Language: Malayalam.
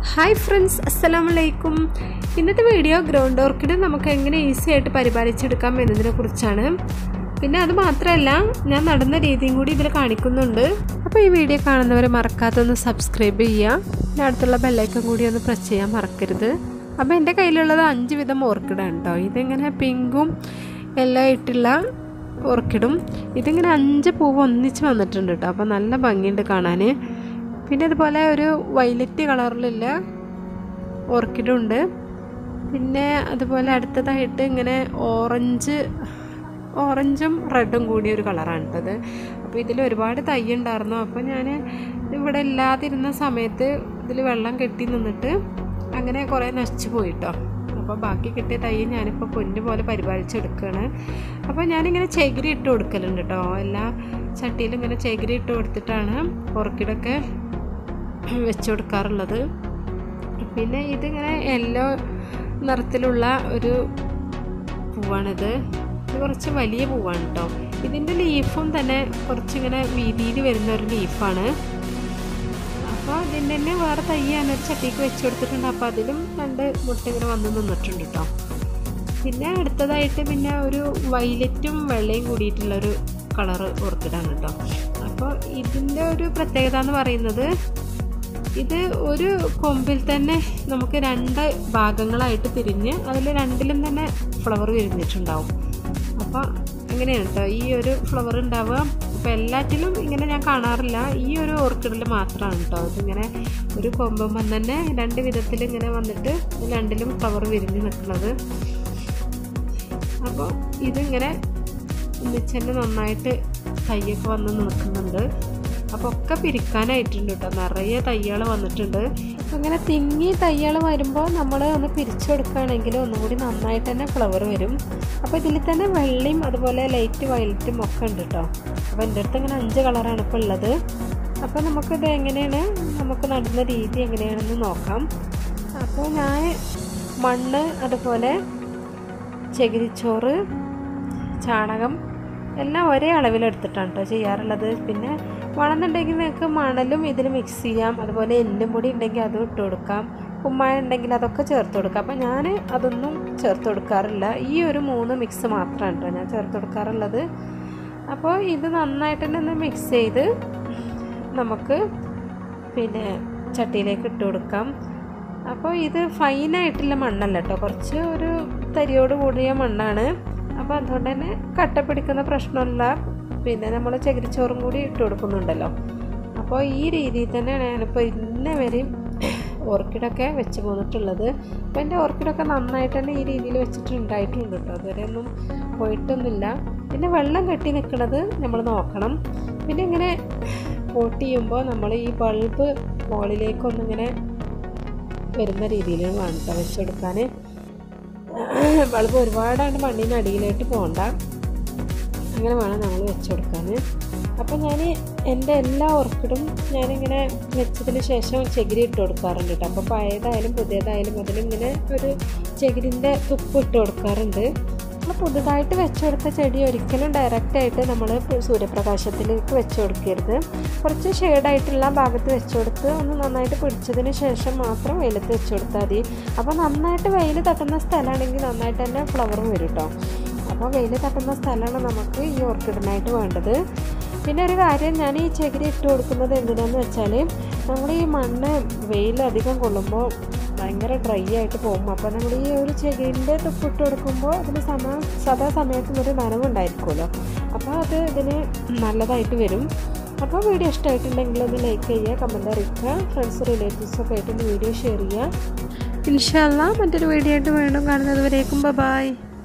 ഹായ് ഫ്രണ്ട്സ് അസ്സലാമു അലൈക്കും ഇന്നത്തെ വീഡിയോ ഗ്രൗണ്ട് ഓർക്കിഡ് നമുക്ക് എങ്ങനെ ഈസി ആയിട്ട് പരിപാലിച്ചെടുക്കാം എന്നതിനെ കുറിച്ചാണ് പിന്നെ അത് മാത്രമല്ല ഞാൻ നടന്ന രീതിയും കൂടി ഇതിൽ കാണിക്കുന്നുണ്ട് അപ്പോൾ ഈ വീഡിയോ കാണുന്നവർ മറക്കാതെ ഒന്ന് സബ്സ്ക്രൈബ് ചെയ്യുക പിന്നെ അടുത്തുള്ള ബെല്ലൈക്കൻ കൂടി ഒന്ന് പ്രസ് ചെയ്യാൻ മറക്കരുത് അപ്പോൾ എൻ്റെ കയ്യിലുള്ളത് അഞ്ച് വിധം ഓർക്കിഡാണ് കേട്ടോ ഇതിങ്ങനെ പിങ്കും എല്ലാം ആയിട്ടുള്ള ഓർക്കിഡും ഇതിങ്ങനെ അഞ്ച് പൂവ് ഒന്നിച്ച് വന്നിട്ടുണ്ട് കേട്ടോ അപ്പോൾ നല്ല ഭംഗിയുണ്ട് കാണാൻ പിന്നെ ഇതുപോലെ ഒരു വൈലറ്റ് കളറിലുള്ള ഓർക്കിഡും ഉണ്ട് പിന്നെ അതുപോലെ അടുത്തതായിട്ട് ഇങ്ങനെ ഓറഞ്ച് ഓറഞ്ചും റെഡും കൂടിയ ഒരു കളറാണ് കേട്ടത് അപ്പോൾ ഇതിൽ ഒരുപാട് തൈ ഉണ്ടായിരുന്നു അപ്പോൾ ഞാൻ ഇവിടെ ഇല്ലാതിരുന്ന സമയത്ത് ഇതിൽ വെള്ളം കെട്ടി നിന്നിട്ട് അങ്ങനെ കുറേ നശിച്ചു പോയിട്ടോ അപ്പോൾ ബാക്കി കിട്ടിയ തൈ ഞാനിപ്പോൾ പൊന്നു പോലെ പരിപാലിച്ചെടുക്കുകയാണ് അപ്പോൾ ഞാനിങ്ങനെ ചകിരി ഇട്ട് കൊടുക്കലുണ്ട് കേട്ടോ എല്ലാ ചട്ടിയിലും ഇങ്ങനെ ചകിരി ഇട്ട് കൊടുത്തിട്ടാണ് ഓർക്കിഡൊക്കെ വെച്ച് കൊടുക്കാറുള്ളത് പിന്നെ ഇതിങ്ങനെ യെല്ലോ നിറത്തിലുള്ള ഒരു പൂവാണിത് ഇത് കുറച്ച് വലിയ പൂവാണ് കേട്ടോ ഇതിൻ്റെ ലീഫും തന്നെ കുറച്ചിങ്ങനെ വീതിയിൽ വരുന്ന ഒരു ലീഫാണ് അപ്പോൾ ഇതിൻ്റെ തന്നെ വേറെ തൈ ഞാനൊരു ചട്ടിക്ക് വെച്ച് കൊടുത്തിട്ടുണ്ട് അപ്പോൾ അതിലും രണ്ട് മുട്ട ഇങ്ങനെ വന്ന് നിന്നിട്ടുണ്ട് കേട്ടോ പിന്നെ അടുത്തതായിട്ട് പിന്നെ ഒരു വൈലറ്റും വെള്ളയും കൂടിയിട്ടുള്ളൊരു കളറ് ഓർക്കിഡാണ് കേട്ടോ അപ്പോൾ ഇതിൻ്റെ ഒരു പ്രത്യേകത എന്ന് പറയുന്നത് ഇത് ഒരു കൊമ്പിൽ തന്നെ നമുക്ക് രണ്ട് ഭാഗങ്ങളായിട്ട് തിരിഞ്ഞ് അതിൽ രണ്ടിലും തന്നെ ഫ്ലവർ വിരിഞ്ഞിട്ടുണ്ടാവും അപ്പോൾ അങ്ങനെയാണ് കേട്ടോ ഈ ഒരു ഫ്ലവർ ഉണ്ടാവുക അപ്പോൾ എല്ലാറ്റിലും ഇങ്ങനെ ഞാൻ കാണാറില്ല ഈ ഒരു ഓർക്കിഡിൽ മാത്രമാണ് കേട്ടോ ഇതിങ്ങനെ ഒരു കൊമ്പുമ്പം തന്നെ രണ്ട് വിധത്തിൽ ഇങ്ങനെ വന്നിട്ട് രണ്ടിലും ഫ്ലവർ വിരിഞ്ഞ് നിൽക്കുന്നത് അപ്പോൾ ഇതിങ്ങനെ ഒന്നിച്ചന്നെ നന്നായിട്ട് തയ്യൊക്കെ വന്ന് നിൽക്കുന്നുണ്ട് അപ്പോൾ ഒക്കെ പിരിക്കാനായിട്ടുണ്ട് കേട്ടോ നിറയെ തയ്യകൾ വന്നിട്ടുണ്ട് അങ്ങനെ തിങ്ങി തയ്യകൾ വരുമ്പോൾ നമ്മൾ ഒന്ന് പിരിച്ചു കൊടുക്കുകയാണെങ്കിൽ ഒന്നും കൂടി നന്നായിട്ട് തന്നെ ഫ്ലവർ വരും അപ്പോൾ ഇതിൽ തന്നെ വെള്ളയും അതുപോലെ ലൈറ്റ് വയലറ്റും ഒക്കെ ഉണ്ട് കേട്ടോ അപ്പോൾ എൻ്റെ അടുത്ത് ഇങ്ങനെ അഞ്ച് കളറാണ് ഇപ്പോൾ ഉള്ളത് അപ്പോൾ നമുക്കിത് എങ്ങനെയാണ് നമുക്ക് നടുന്ന രീതി എങ്ങനെയാണെന്ന് നോക്കാം അപ്പോൾ ഞാൻ മണ്ണ് അതുപോലെ ചകിരിച്ചോറ് ചാണകം എല്ലാം ഒരേ അളവിലെടുത്തിട്ടാണ് കേട്ടോ ചെയ്യാറുള്ളത് പിന്നെ വേണമെന്നുണ്ടെങ്കിൽ നിങ്ങൾക്ക് മണലും ഇതിൽ മിക്സ് ചെയ്യാം അതുപോലെ എല്ലും പൊടി ഉണ്ടെങ്കിൽ അതും ഇട്ട് കൊടുക്കാം കുമ്മായ ഉണ്ടെങ്കിൽ അതൊക്കെ ചേർത്ത് കൊടുക്കാം അപ്പോൾ ഞാൻ അതൊന്നും ചേർത്ത് കൊടുക്കാറില്ല ഈ ഒരു മൂന്ന് മിക്സ് മാത്രമാണ് കേട്ടോ ഞാൻ ചേർത്ത് കൊടുക്കാറുള്ളത് അപ്പോൾ ഇത് നന്നായിട്ട് തന്നെ ഒന്ന് മിക്സ് ചെയ്ത് നമുക്ക് പിന്നെ ചട്ടിയിലേക്ക് ഇട്ട് കൊടുക്കാം അപ്പോൾ ഇത് ഫൈനായിട്ടുള്ള മണ്ണല്ല കേട്ടോ കുറച്ച് ഒരു തരിയോട് കൂടിയ മണ്ണാണ് അപ്പോൾ അതുകൊണ്ട് തന്നെ കട്ട പിടിക്കുന്ന പ്രശ്നമില്ല പിന്നെ നമ്മൾ ചകിരിച്ചോറും കൂടി ഇട്ട് കൊടുക്കുന്നുണ്ടല്ലോ അപ്പോൾ ഈ രീതിയിൽ തന്നെയാണ് ഞാനിപ്പോൾ ഇന്ന വരെയും ഓർക്കിഡൊക്കെ വെച്ച് പോന്നിട്ടുള്ളത് അപ്പോൾ എൻ്റെ ഓർക്കിഡൊക്കെ നന്നായിട്ട് തന്നെ ഈ രീതിയിൽ വെച്ചിട്ടുണ്ടായിട്ടുണ്ട് കേട്ടോ അതുവരെ ഒന്നും പോയിട്ടൊന്നുമില്ല പിന്നെ വെള്ളം കെട്ടി നിൽക്കുന്നത് നമ്മൾ നോക്കണം പിന്നെ ഇങ്ങനെ പോട്ട് ചെയ്യുമ്പോൾ നമ്മൾ ഈ ബൾബ് മുകളിലേക്കൊന്നിങ്ങനെ വരുന്ന രീതിയിൽ വേണം കേട്ടോ വെച്ചെടുക്കാൻ ബൾബ് ഒരുപാടാണ്ട് മണ്ണിന് അടിയിലായിട്ട് പോകണ്ട അങ്ങനെ വേണം നമ്മൾ വെച്ച് കൊടുക്കാൻ അപ്പോൾ ഞാൻ എൻ്റെ എല്ലാ ഓർക്കിഡും ഞാനിങ്ങനെ വെച്ചതിന് ശേഷം ചകിരി ഇട്ട് കൊടുക്കാറുണ്ട് കേട്ടോ അപ്പോൾ പഴയതായാലും പുതിയതായാലും അതിലിങ്ങനെ ഒരു ചകിരിൻ്റെ തുപ്പ് ഇട്ട് കൊടുക്കാറുണ്ട് നമ്മൾ പുതുതായിട്ട് വെച്ച് കൊടുത്ത ചെടി ഒരിക്കലും ഡയറക്റ്റായിട്ട് നമ്മൾ സൂര്യപ്രകാശത്തിലേക്ക് വെച്ച് കൊടുക്കരുത് കുറച്ച് ഷെയ്ഡായിട്ടുള്ള ഭാഗത്ത് വെച്ച് കൊടുത്ത് ഒന്ന് നന്നായിട്ട് പിടിച്ചതിന് ശേഷം മാത്രം വെയിലത്ത് വെച്ച് കൊടുത്താൽ മതി അപ്പോൾ നന്നായിട്ട് വെയിൽ തട്ടുന്ന സ്ഥലമാണെങ്കിൽ നന്നായിട്ട് തന്നെ ഫ്ലവർ വരും കേട്ടോ അപ്പോൾ വെയിൽ തട്ടുന്ന സ്ഥലമാണ് നമുക്ക് ഈ ഓർക്കിഡിനായിട്ട് വേണ്ടത് പിന്നെ ഒരു കാര്യം ഞാൻ ഈ ചകിരി ഇട്ട് കൊടുക്കുന്നത് എന്തിനാന്ന് വെച്ചാൽ നമ്മൾ ഈ മണ്ണ് വെയിൽ അധികം കൊള്ളുമ്പോൾ ഭയങ്കര ഡ്രൈ ആയിട്ട് പോകും അപ്പോൾ നമ്മൾ ഈ ഒരു ചെകിരിൻ്റെ തുപ്പിട്ട് കൊടുക്കുമ്പോൾ അതിന് സമ സദാ സമയത്തും ഒരു നനവുണ്ടായിരിക്കുമല്ലോ അപ്പോൾ അത് ഇതിന് നല്ലതായിട്ട് വരും അപ്പോൾ വീഡിയോ ഇഷ്ടമായിട്ടുണ്ടെങ്കിൽ ഒന്ന് ലൈക്ക് ചെയ്യുക കമൻറ്റ് അറിയിക്കുക ഫ്രണ്ട്സ് റിലേറ്റീവ്സൊക്കെ ആയിട്ട് വീഡിയോ ഷെയർ ചെയ്യുക ഇൻഷാല്ല മറ്റൊരു വീഡിയോ ആയിട്ട് വീണ്ടും കാണുന്നത് വരേക്കും ബൈ